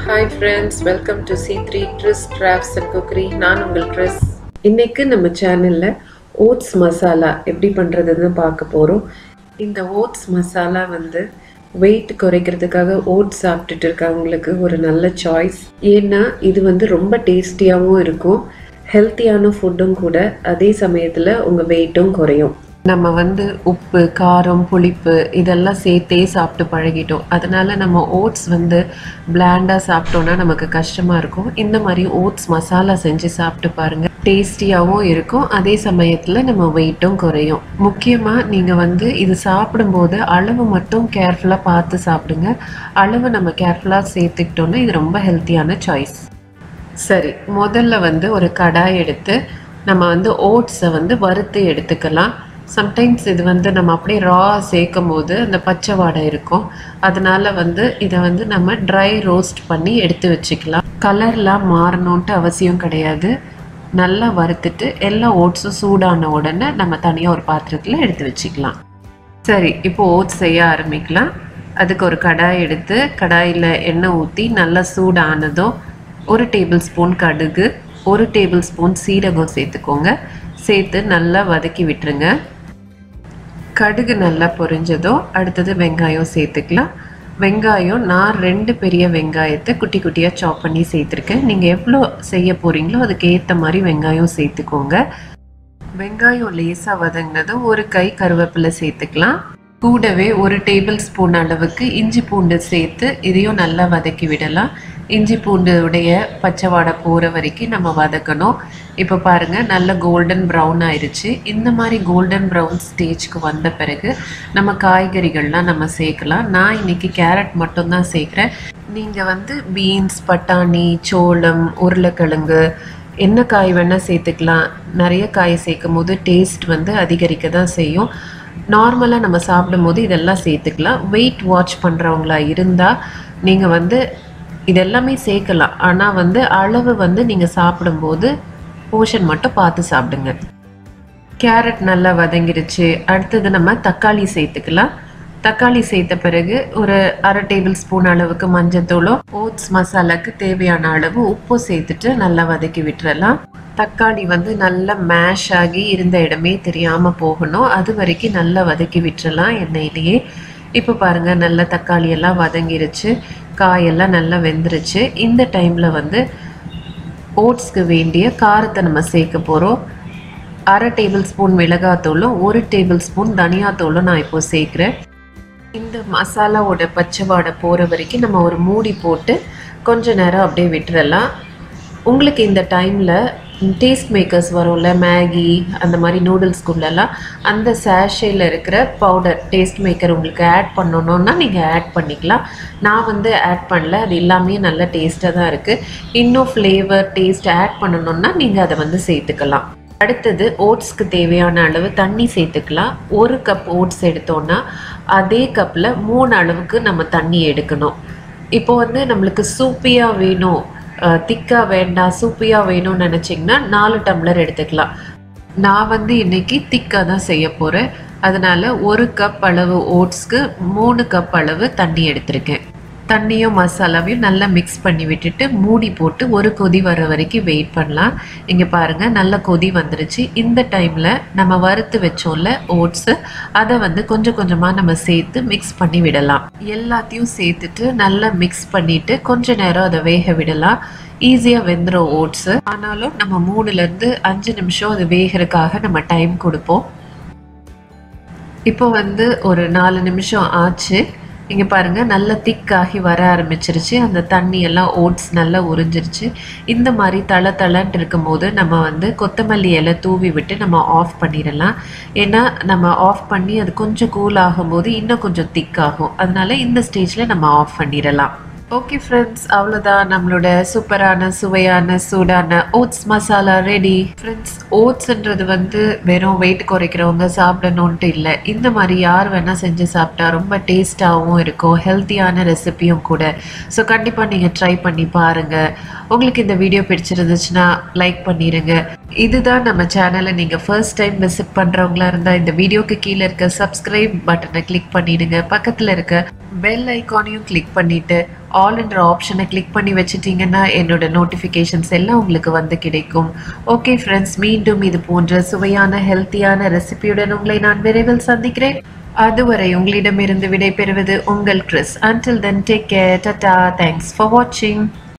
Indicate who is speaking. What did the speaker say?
Speaker 1: hi friends welcome to C three ட்ரிஸ் crafts and cookery நான் உங்கள் ட்ரிஸ் இன்னைக்கு நம்ம சேனலில் ஓட்ஸ் மசாலா எப்படி பண்ணுறதுன்னு பார்க்க போகிறோம் இந்த ஓட்ஸ் மசாலா வந்து வெயிட் குறைக்கிறதுக்காக ஓட்ஸ் சாப்பிட்டுட்டு இருக்கவங்களுக்கு ஒரு நல்ல சாய்ஸ் ஏன்னா இது வந்து ரொம்ப டேஸ்டியாகவும் இருக்கும் ஹெல்த்தியான ஃபுட்டும் கூட அதே சமயத்தில் உங்கள் வெயிட்டும் குறையும் நம்ம வந்து உப்பு காரம் புளிப்பு இதெல்லாம் சேர்த்தே சாப்பிட்டு பழகிட்டோம் அதனால நம்ம ஓட்ஸ் வந்து பிளாண்டாக சாப்பிட்டோன்னா நமக்கு கஷ்டமாக இருக்கும் இந்த மாதிரி ஓட்ஸ் மசாலா செஞ்சு சாப்பிட்டு பாருங்க டேஸ்டியாகவும் இருக்கும் அதே சமயத்தில் நம்ம வெயிட்டும் குறையும் முக்கியமாக நீங்கள் வந்து இது சாப்பிடும்போது அளவு மட்டும் கேர்ஃபுல்லாக பார்த்து சாப்பிடுங்க அளவு நம்ம கேர்ஃபுல்லாக சேர்த்துக்கிட்டோன்னா இது ரொம்ப ஹெல்த்தியான சாய்ஸ் சரி முதல்ல வந்து ஒரு கடாய் எடுத்து நம்ம வந்து ஓட்ஸை வந்து வறுத்து எடுத்துக்கலாம் சம்டைம்ஸ் இது வந்து நம்ம அப்படியே ரா சேர்க்கும் போது அந்த பச்சை வாடை இருக்கும் அதனால வந்து இதை வந்து நம்ம ட்ரை ரோஸ்ட் பண்ணி எடுத்து வச்சுக்கலாம் கலர்லாம் மாறணுன்ட்டு அவசியம் கிடையாது நல்லா வறுத்துட்டு எல்லா ஓட்ஸும் சூடான உடனே நம்ம தனியாக ஒரு பாத்திரத்தில் எடுத்து வச்சுக்கலாம் சரி இப்போ ஓட்ஸ் செய்ய ஆரம்பிக்கலாம் அதுக்கு ஒரு கடாய் எடுத்து கடாயில் எண்ணெய் ஊற்றி நல்லா சூடானதும் ஒரு டேபிள் ஸ்பூன் கடுகு ஒரு டேபிள் ஸ்பூன் சீரகம் சேர்த்துக்கோங்க சேர்த்து நல்லா வதக்கி விட்டுருங்க கடுகு நல்லா பொரிஞ்சதோ அடுத்தது வெங்காயம் சேர்த்துக்கலாம் வெங்காயம் நான் ரெண்டு பெரிய வெங்காயத்தை குட்டி குட்டியாக சாப் பண்ணி சேர்த்துருக்கேன் நீங்கள் எவ்வளோ செய்ய போகிறீங்களோ அதுக்கு ஏற்ற மாதிரி வெங்காயம் சேர்த்துக்கோங்க வெங்காயம் லேசாக வதங்கினதும் ஒரு கை கருவேப்பிலை சேர்த்துக்கலாம் கூடவே ஒரு டேபிள் ஸ்பூன் அளவுக்கு இஞ்சி பூண்டு சேர்த்து இதையும் நல்லா வதக்கி விடலாம் இஞ்சி பூண்டுடைய பச்சை வாடை போகிற வரைக்கும் நம்ம வதக்கணும் இப்போ பாருங்கள் நல்ல கோல்டன் ப்ரௌன் ஆயிடுச்சு இந்த மாதிரி கோல்டன் ப்ரௌன் ஸ்டேஜ்க்கு வந்த பிறகு நம்ம காய்கறிகள்லாம் நம்ம சேர்க்கலாம் நான் இன்னைக்கு கேரட் மட்டும்தான் சேர்க்குறேன் நீங்கள் வந்து பீன்ஸ் பட்டாணி சோளம் உருளைக்கிழங்கு என்ன காய் வேணால் சேர்த்துக்கலாம் நிறைய காய் சேர்க்கும் போது டேஸ்ட் வந்து அதிகரிக்க தான் செய்யும் நார்மலாக நம்ம சாப்பிடும்போது இதெல்லாம் சேர்த்துக்கலாம் வெயிட் வாட்ச் பண்ணுறவங்களா இருந்தால் நீங்கள் வந்து இதெல்லாமே சேர்க்கலாம் ஆனால் வந்து அளவு வந்து நீங்கள் சாப்பிடும்போது போர்ஷன் மட்டும் பார்த்து சாப்பிடுங்க கேரட் நல்லா வதங்கிருச்சு அடுத்தது நம்ம தக்காளி சேர்த்துக்கலாம் தக்காளி சேர்த்த பிறகு ஒரு அரை டேபிள் ஸ்பூன் அளவுக்கு மஞ்சத்தூளும் ஓட்ஸ் மசாலாக்கு தேவையான அளவு உப்பு சேர்த்துட்டு நல்லா வதக்கி விட்டுறலாம் தக்காளி வந்து நல்லா மேஷ் ஆகி இருந்த இடமே தெரியாமல் போகணும் அது வரைக்கும் நல்லா வதக்கி விட்டுறலாம் எண்ணெயிலேயே இப்போ பாருங்கள் நல்லா தக்காளி எல்லாம் வதங்கிருச்சு காயெல்லாம் நல்லா வெந்துருச்சு இந்த டைமில் வந்து ஓட்ஸ்க்கு வேண்டிய காரத்தை நம்ம சேர்க்க போகிறோம் அரை டேபிள் ஸ்பூன் மிளகாத்தூளும் ஒரு டேபிள் ஸ்பூன் தனியாத்தூளும் நான் இப்போ சேர்க்குறேன் இந்த மசாலாவோட பச்சை வாடை போகிற வரைக்கும் நம்ம ஒரு மூடி போட்டு கொஞ்ச நேரம் அப்படியே விட்டுறலாம் உங்களுக்கு இந்த டைமில் டேஸ்ட் மேக்கர்ஸ் வரும்ல மேகி அந்த மாதிரி நூடுல்ஸ்குள்ளெல்லாம் அந்த சேஷேயில் இருக்கிற பவுடர் டேஸ்ட் மேக்கர் உங்களுக்கு ஆட் பண்ணணுன்னா நீங்கள் ஆட் பண்ணிக்கலாம் நான் வந்து ஆட் பண்ணல அது எல்லாமே நல்ல டேஸ்ட்டாக தான் இருக்குது இன்னும் ஃப்ளேவர் டேஸ்ட் ஆட் பண்ணணுன்னா நீங்கள் அதை வந்து சேர்த்துக்கலாம் அடுத்தது ஓட்ஸ்க்கு தேவையான அளவு தண்ணி சேர்த்துக்கலாம் ஒரு கப் ஓட்ஸ் எடுத்தோன்னா அதே கப்பில் மூணு அளவுக்கு நம்ம தண்ணி எடுக்கணும் இப்போ வந்து நம்மளுக்கு சூப்பியாக வேணும் திக்காக வேண்டாம் சூப்பியாக வேணும்னு நினச்சிங்கன்னா நாலு டம்ளர் எடுத்துக்கலாம் நான் வந்து இன்னைக்கு திக்காக தான் செய்ய போகிறேன் அதனால் ஒரு கப் அளவு ஓட்ஸ்க்கு மூணு கப் அளவு தண்ணி எடுத்திருக்கேன் தண்ணியும் மசாலாவையும் நல்லா மிக்ஸ் பண்ணி விட்டுட்டு மூடி போட்டு ஒரு கொதி வர வரைக்கும் வெயிட் பண்ணலாம் இங்கே பாருங்கள் நல்ல கொதி வந்துருச்சு இந்த டைமில் நம்ம வறுத்து வச்சோம்ல ஓட்ஸு அதை வந்து கொஞ்சம் கொஞ்சமாக நம்ம சேர்த்து மிக்ஸ் பண்ணி விடலாம் எல்லாத்தையும் சேர்த்துட்டு நல்லா மிக்ஸ் பண்ணிவிட்டு கொஞ்ச நேரம் அதை வேக விடலாம் ஈஸியாக வெந்துடும் ஓட்ஸு ஆனாலும் நம்ம மூணுலேருந்து அஞ்சு நிமிஷம் அது வேகிறதுக்காக நம்ம டைம் கொடுப்போம் இப்போ வந்து ஒரு நாலு நிமிஷம் ஆச்சு இங்கே பாருங்கள் நல்லா திக்காகி வர ஆரம்பிச்சிருச்சு அந்த தண்ணி எல்லாம் ஓட்ஸ் நல்லா உறிஞ்சிருச்சு இந்த மாதிரி தள தளன்ட்டு இருக்கும்போது நம்ம வந்து கொத்தமல்லி இலை தூவி விட்டு நம்ம ஆஃப் பண்ணிடலாம் ஏன்னா நம்ம ஆஃப் பண்ணி அது கொஞ்சம் கூல் ஆகும்போது இன்னும் கொஞ்சம் திக் ஆகும் அதனால இந்த ஸ்டேஜில் நம்ம ஆஃப் பண்ணிடலாம் ஓகே ஃப்ரெண்ட்ஸ் அவ்வளோதான் நம்மளோட சூப்பரான சுவையான சூடான ஓட்ஸ் மசாலா ரெடி ஃப்ரெண்ட்ஸ் ஓட்ஸ்ன்றது வந்து வெறும் வெயிட் குறைக்கிறவங்க சாப்பிடணுன்ட்டு இல்லை இந்த மாதிரி யார் வேணால் செஞ்சு சாப்பிட்டா ரொம்ப டேஸ்ட்டாகவும் இருக்கும் ஹெல்த்தியான ரெசிபியும் கூட ஸோ கண்டிப்பாக நீங்கள் ட்ரை பண்ணி பாருங்கள் உங்களுக்கு இந்த வீடியோ பிடிச்சிருந்துச்சுன்னா லைக் பண்ணிடுங்க இதுதான் நம்ம சேனலை நீங்கள் ஃபர்ஸ்ட் டைம் விசிட் பண்ணுறவங்களா இருந்தால் இந்த வீடியோக்கு கீழே இருக்க சப்ஸ்கிரைப் பட்டனை கிளிக் பண்ணிடுங்க பக்கத்தில் இருக்க பெல் ஐக்கானையும் கிளிக் பண்ணிவிட்டு ஆல் என்ற ஆப்ஷனை கிளிக் பண்ணி வச்சிட்டிங்கன்னா என்னோட நோட்டிஃபிகேஷன்ஸ் எல்லாம் உங்களுக்கு வந்து கிடைக்கும் ஓகே ஃப்ரெண்ட்ஸ் மீண்டும் இது போன்ற சுவையான ஹெல்த்தியான ரெசிபியுடன் உங்களை நான் விரைவில் சந்திக்கிறேன் அதுவரை உங்களிடமிருந்து விடைபெறுவது உங்கள் Chris until then take care டட்டா தேங்க்ஸ் ஃபார் வாட்சிங்